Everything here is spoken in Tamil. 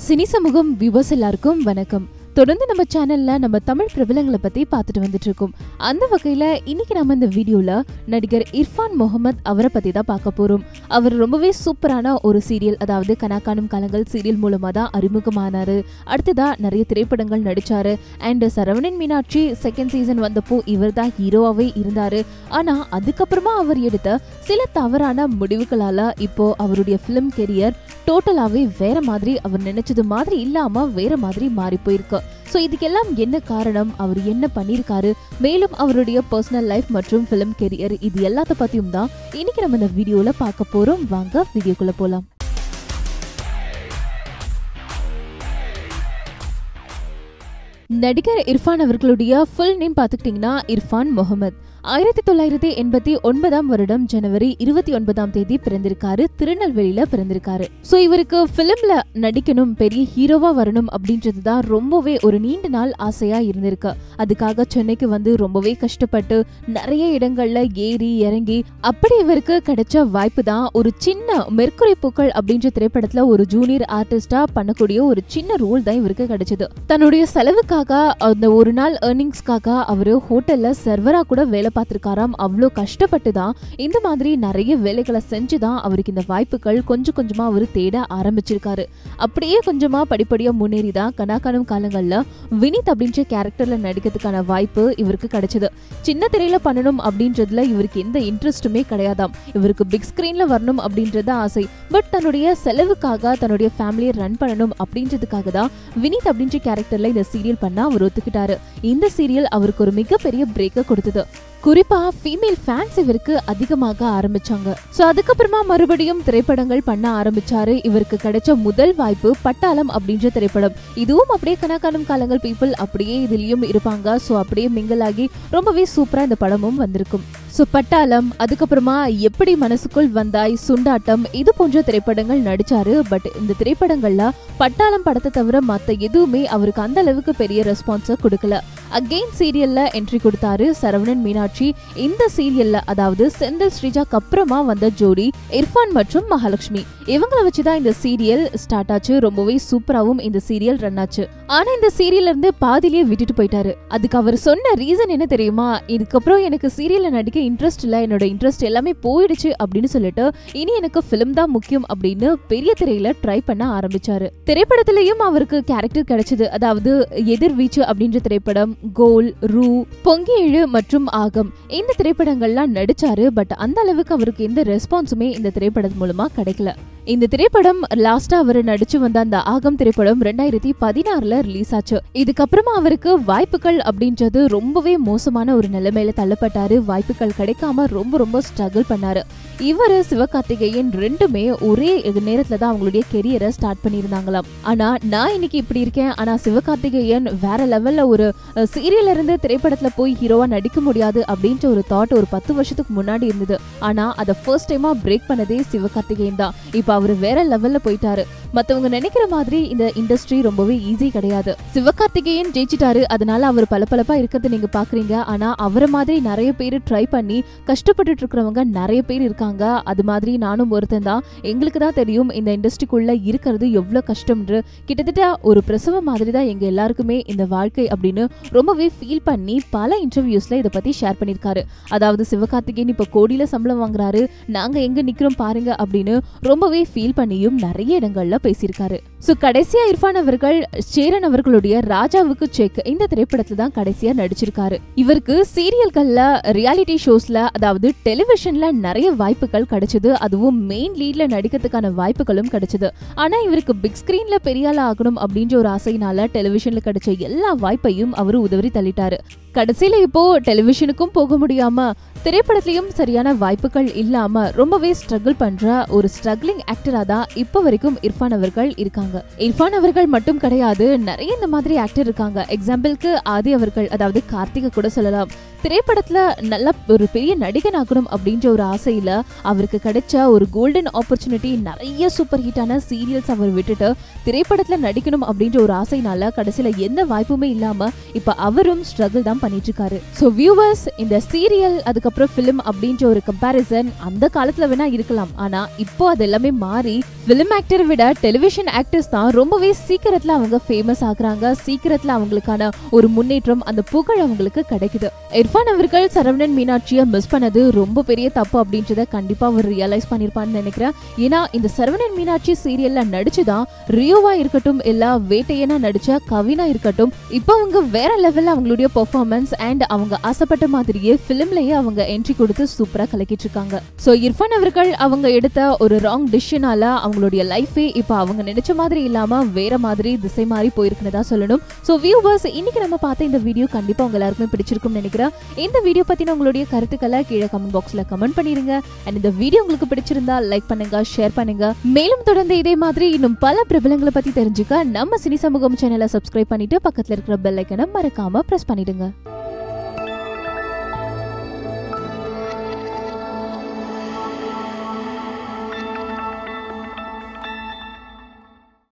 சினி சமூகம் வியூவர்ஸ் எல்லாருக்கும் வணக்கம் தொடர்ந்து நம்ம சேனல்ல நம்ம தமிழ் பிரபலங்களை பத்தி பார்த்துட்டு வந்துட்டு இருக்கோம் அந்த வகையில இன்னைக்கு நம்ம இந்த வீடியோல நடிகர் இர்ஃபான் முகமது அவரை பத்தி தான் பார்க்க போறோம் அவர் ரொம்பவே சூப்பரான ஒரு சீரியல் அதாவது கனாக்கானும் காலங்கள் சீரியல் மூலமா தான் அறிமுகமானாரு அடுத்ததா நிறைய திரைப்படங்கள் நடிச்சாரு and Saravanan Meenakshi second season வந்தப்போ இவர் தான் ஹீரோவாவே இருந்தாரு ஆனா அதுக்கப்புறமா அவர் எடுத்த சில தவறான முடிவுகளால இப்போ அவருடைய ஃபிலிம் கெரியர் டோட்டலாவே வேற மாதிரி அவர் நினைச்சது மாதிரி இல்லாம வேற மாதிரி மாறி போயிருக்கு ஸோ இதுக்கெல்லாம் என்ன காரணம் அவர் என்ன பண்ணியிருக்காரு மேலும் அவருடைய பர்சனல் லைஃப் மற்றும் ஃபிலிம் கெரியர் இது எல்லாத்த பத்தியும் தான் இன்னைக்கு நம்ம இந்த வீடியோல பார்க்க போறோம் வாங்க வீடியோக்குள்ள போலாம் நடிகர் இர்ஃபான் அவர்களுடைய ஃபுல் நேம் பார்த்துக்கிட்டிங்கன்னா இர்ஃபான் முகமது ஆயிரத்தி தொள்ளாயிரத்தி எண்பத்தி ஒன்பதாம் வருடம் ஜனவரி இருபத்தி ஒன்பதாம் தேதி பிறந்திருக்காரு திருநெல்வேலியில பிறந்திருக்காரு சோ இவருக்கு பிலிம்ல நடிக்கணும் பெரிய ஹீரோவா வரணும் அப்படின்றது தான் ரொம்பவே ஒரு நீண்ட நாள் ஆசையா இருந்திருக்கு அதுக்காக சென்னைக்கு வந்து ரொம்பவே கஷ்டப்பட்டு நிறைய இடங்கள்ல ஏறி இறங்கி அப்படி இவருக்கு கிடைச்ச வாய்ப்பு தான் ஒரு சின்ன மெர்க்குரி பூக்கள் அப்படின்ற திரைப்படத்துல ஒரு ஜூனியர் ஆர்டிஸ்டா பண்ணக்கூடிய ஒரு சின்ன ரோல் தான் இவருக்கு கிடைச்சது தன்னுடைய செலவுக்காக அந்த ஒரு நாள் ஏர்னிங்ஸ்க்காக அவரு ஹோட்டல்ல சர்வரா கூட வேலை பார்த்திருக்காராம் அவ்வளோ கஷ்டப்பட்டு தான் இந்த மாதிரி நிறைய வேலைகளை செஞ்சு தான் அவருக்கு இந்த வாய்ப்புகள் கொஞ்சம் கொஞ்சமா அவர் தேட ஆரம்பிச்சிருக்காரு அப்படியே கொஞ்சமா படிப்படியா முன்னேறி தான் கனாக்கானம் காலங்கள்ல வினித் அப்படின்ற கேரக்டர்ல நடிக்கிறதுக்கான வாய்ப்பு இவருக்கு கிடைச்சது சின்ன திரையில பண்ணணும் அப்படின்றதுல இவருக்கு எந்த இன்ட்ரெஸ்ட்டுமே கிடையாதாம் இவருக்கு பிக் ஸ்கிரீன்ல வரணும் அப்படின்றது ஆசை பட் தன்னுடைய செலவுக்காக தன்னுடைய ஃபேமிலியை ரன் பண்ணணும் அப்படின்றதுக்காக தான் வினித் அப்படின்ற கேரக்டர்ல இந்த சீரியல் பண்ண அவர் ஒத்துக்கிட்டாரு இந்த சீரியல் அவருக்கு ஒரு மிகப்பெரிய பிரேக்கை கொடுத்தது குறிப்பா ஃபீமேல் ஃபேன்ஸ் இவருக்கு அதிகமாக ஆரம்பிச்சாங்க சோ அதுக்கப்புறமா மறுபடியும் திரைப்படங்கள் பண்ண ஆரம்பிச்சாரு இவருக்கு கிடைச்ச முதல் வாய்ப்பு பட்டாளம் அப்படின்ற திரைப்படம் இதுவும் அப்படியே கணக்கானும் காலங்கள் பீப்புள் அப்படியே இதுலயும் இருப்பாங்க சோ அப்படியே மிங்கிள் ஆகி ரொம்பவே சூப்பரா இந்த படமும் வந்திருக்கும் சோ பட்டாளம் அதுக்கப்புறமா எப்படி மனசுக்குள் வந்தாய் சுண்டாட்டம் இது போன்ற திரைப்படங்கள் நடிச்சாரு பட் இந்த திரைப்படங்கள்ல பட்டாளம் படத்தை தவிர மத்த எதுவுமே அவருக்கு அந்த அளவுக்கு பெரிய ரெஸ்பான்ஸ கொடுக்கல அகெயின் சீரியல்ல என்ட்ரி கொடுத்தாரு சரவணன் மீனாட்சி இந்த சீரியல்ல அதாவது செந்தில் ஸ்ரீஜாக்கு அப்புறமா வந்த ஜோடி இர்ஃபான் மற்றும் மகாலட்சுமி இவங்கள வச்சுதான் இந்த சீரியல் ஸ்டார்ட் ஆச்சு ரொம்பவே சூப்பராவும் இந்த சீரியல் ரன் ஆச்சு ஆனா இந்த சீரியல்ல இருந்து பாதிலேயே விட்டுட்டு போயிட்டாரு அதுக்கு அவர் சொன்ன ரீசன் என்ன தெரியுமா இதுக்கப்புறம் எனக்கு சீரியல்ல நடிக்க இன்ட்ரெஸ்ட் இல்ல என்னோட இன்ட்ரெஸ்ட் எல்லாமே போயிடுச்சு அப்படின்னு சொல்லிட்டு இனி எனக்கு பிலிம் தான் முக்கியம் அப்படின்னு பெரிய திரையில ட்ரை பண்ண ஆரம்பிச்சாரு திரைப்படத்திலையும் அவருக்கு கேரக்டர் கிடைச்சது அதாவது எதிர்வீச்சு அப்படின்ற திரைப்படம் கோல் ரூ பொங்கேழு மற்றும் ஆகம் இந்த திரைப்படங்கள்லாம் நடிச்சாரு பட் அந்த அளவுக்கு அவருக்கு எந்த ரெஸ்பான்ஸுமே இந்த திரைப்படம் மூலமா கிடைக்கல இந்த திரைப்படம் லாஸ்டா அவர் நடிச்சு வந்த அந்த ஆகம் திரைப்படம் ரெண்டாயிரத்தி பதினாறுல ரிலீஸ் ஆச்சு இதுக்கப்புறமா அவருக்கு வாய்ப்புகள் அப்படின்றது ரொம்பவே மோசமான ஒரு நிலைமையில தள்ளப்பட்டாரு வாய்ப்புகள் கிடைக்காம ரொம்ப ரொம்ப ஸ்ட்ரகிள் பண்ணாரு இவரு சிவகார்த்திகேயன் ரெண்டுமே ஒரே நேரத்துல தான் அவங்களுடைய கெரியரை ஸ்டார்ட் பண்ணியிருந்தாங்களாம் ஆனா நான் இன்னைக்கு இப்படி இருக்கேன் ஆனா சிவகார்த்திகேயன் வேற லெவல்ல ஒரு சீரியல்ல இருந்து திரைப்படத்துல போய் ஹீரோவா நடிக்க முடியாது அப்படின்ற ஒரு தாட் ஒரு பத்து வருஷத்துக்கு முன்னாடி இருந்தது ஆனா அதை ஃபர்ஸ்ட் டைமா பிரேக் பண்ணதே சிவகார்த்திகேயன் தான் இப்ப அவரு வேற லெவல்ல போயிட்டாரு மத்தவங்க நினைக்கிற மாதிரி இந்த இண்டஸ்ட்ரி ரொம்பவே ஈஸி கிடையாது சிவகார்த்திகேயன் ஜெயிச்சிட்டாரு அதனால அவர் பளபளப்பா இருக்கிறது நீங்க பாக்குறீங்க ஆனா அவரை மாதிரி நிறைய பேர் ட்ரை பண்ணி கஷ்டப்பட்டுட்டு இருக்கிறவங்க நிறைய பேர் இருக்காங்க அது மாதிரி நானும் ஒருத்தன் தான் எங்களுக்கு தான் தெரியும் இந்த இண்டஸ்ட்ரிக்குள்ள இருக்கிறது எவ்வளவு கஷ்டம்ன்று கிட்டத்தட்ட ஒரு பிரசவ மாதிரி தான் எங்க எல்லாருக்குமே இந்த வாழ்க்கை அப்படின்னு ரொம்பவே ஃபீல் பண்ணி பல இன்டர்வியூஸ்ல இதை பத்தி ஷேர் பண்ணிருக்காரு அதாவது சிவகார்த்திகேயன் இப்ப கோடியில சம்பளம் வாங்குறாரு நாங்க எங்க நிக்கிறோம் பாருங்க அப்படின்னு ரொம்பவே ஃபீல் பண்ணியும் நிறைய இடங்கள்ல பேசியிருக்காரு சோ கடைசியா இர்ஃபான் அவர்கள் சேரன் அவர்களுடைய ராஜாவுக்கு செக் இந்த திரைப்படத்துல தான் கடைசியா நடிச்சிருக்காரு இவருக்கு சீரியல்கள்ல ரியாலிட்டி ஷோஸ்ல அதாவது டெலிவிஷன்ல நிறைய வாய்ப்புகள் கிடைச்சது அதுவும் மெயின் லீட்ல நடிக்கிறதுக்கான வாய்ப்புகளும் கிடைச்சது ஆனா இவருக்கு பிக் ஸ்கிரீன்ல பெரிய ஆள் ஆகணும் அப்படின்ற ஒரு ஆசையினால டெலிவிஷன்ல கிடைச்ச எல்லா வாய்ப்பையும் அவர் உதவி தள்ளிட்டாரு கடைசியில இப்போ டெலிவிஷனுக்கும் போக முடியாம திரைப்படத்திலையும் சரியான வாய்ப்புகள் இல்லாம ரொம்பவே ஸ்ட்ரகிள் பண்ற ஒரு ஸ்ட்ரகிளிங் ஆக்டரா தான் இப்ப வரைக்கும் இர்ஃபான் அவர்கள் இருக்காங்க இர்ஃபான் அவர்கள் மட்டும் கிடையாது நிறைய இந்த மாதிரி ஆக்டர் இருக்காங்க எக்ஸாம்பிளுக்கு ஆதி அவர்கள் அதாவது கார்த்திகை கூட சொல்லலாம் திரைப்படத்துல நல்ல ஒரு பெரிய நடிகன் ஆகணும் அப்படின்ற ஒரு ஆசையில அவருக்கு கிடைச்ச ஒரு கோல்டன் ஆப்பர்ச்சுனிட்டி நிறைய சூப்பர் ஹிட்டான சீரியல்ஸ் அவர் விட்டுட்டு திரைப்படத்துல நடிக்கணும் அப்படின்ற ஒரு ஆசைனால கடைசியில எந்த வாய்ப்புமே இல்லாம இப்ப அவரும் ஸ்ட்ரகிள் தான் பண்ணிட்டு இருக்காரு ஸோ வியூவர்ஸ் இந்த சீரியல் அதுக்கப்புறம் ஃபிலிம் அப்படின்ற ஒரு கம்பேரிசன் அந்த காலத்துல வேணா இருக்கலாம் ஆனா இப்போ அது எல்லாமே மாறி பிலிம் ஆக்டரை விட டெலிவிஷன் ஆக்டர்ஸ் தான் ரொம்பவே சீக்கிரத்துல அவங்க ஃபேமஸ் ஆகுறாங்க சீக்கிரத்துல அவங்களுக்கான ஒரு முன்னேற்றம் அந்த புகழ் அவங்களுக்கு கிடைக்குது இர்ஃபான் அவர்கள் சரவணன் மீனாட்சியை மிஸ் பண்ணது ரொம்ப பெரிய தப்பு அப்படின்றத கண்டிப்பா அவர் ரியலைஸ் பண்ணிருப்பான்னு நினைக்கிறேன் ஏன்னா இந்த சரவணன் மீனாட்சி சீரியல்ல நடிச்சுதான் ரியோவா இருக்கட்டும் இல்ல வேட்டையனா நடிச்ச கவினா இருக்கட்டும் இப்போ அவங்க வேற லெவல்ல அவங்களுடைய பெர்ஃபார்மன்ஸ் அண்ட் அவங்க ஆசைப்பட்ட மாதிரியே பிலிம்லயே அவங்க என்ட்ரி கொடுத்து சூப்பரா கலக்கிட்டு இருக்காங்க சோ இர்ஃபான் அவர்கள் அவங்க எடுத்த ஒரு ராங் டிசிஷனால அவங்களுடைய லைஃபே இப்போ அவங்க நினைச்ச மாதிரி இல்லாம வேற மாதிரி திசை மாறி போயிருக்குன்னு தான் சொல்லணும் சோ வியூவர்ஸ் இன்னைக்கு நம்ம பார்த்த இந்த வீடியோ கண்டிப்பா உங்க எல்லாருக்குமே பிடிச்சிருக்கும்னு நினைக்கிறேன் இந்த வீடியோ பத்தின உங்களுடைய கருத்துக்களை கீழே கமெண்ட் பாக்ஸ்ல கமெண்ட் பண்ணிருங்க அண்ட் இந்த வீடியோ உங்களுக்கு பிடிச்சிருந்தா லைக் பண்ணுங்க ஷேர் பண்ணுங்க மேலும் தொடர்ந்து இதே மாதிரி இன்னும் பல பிரபலங்களை பத்தி தெரிஞ்சுக்க நம்ம சினி சமூகம் சேனலை சப்ஸ்கிரைப் பண்ணிட்டு பக்கத்துல இருக்கிற பெல் ஐக்கனை மறக்காம பிரஸ் பண்ணிடுங்க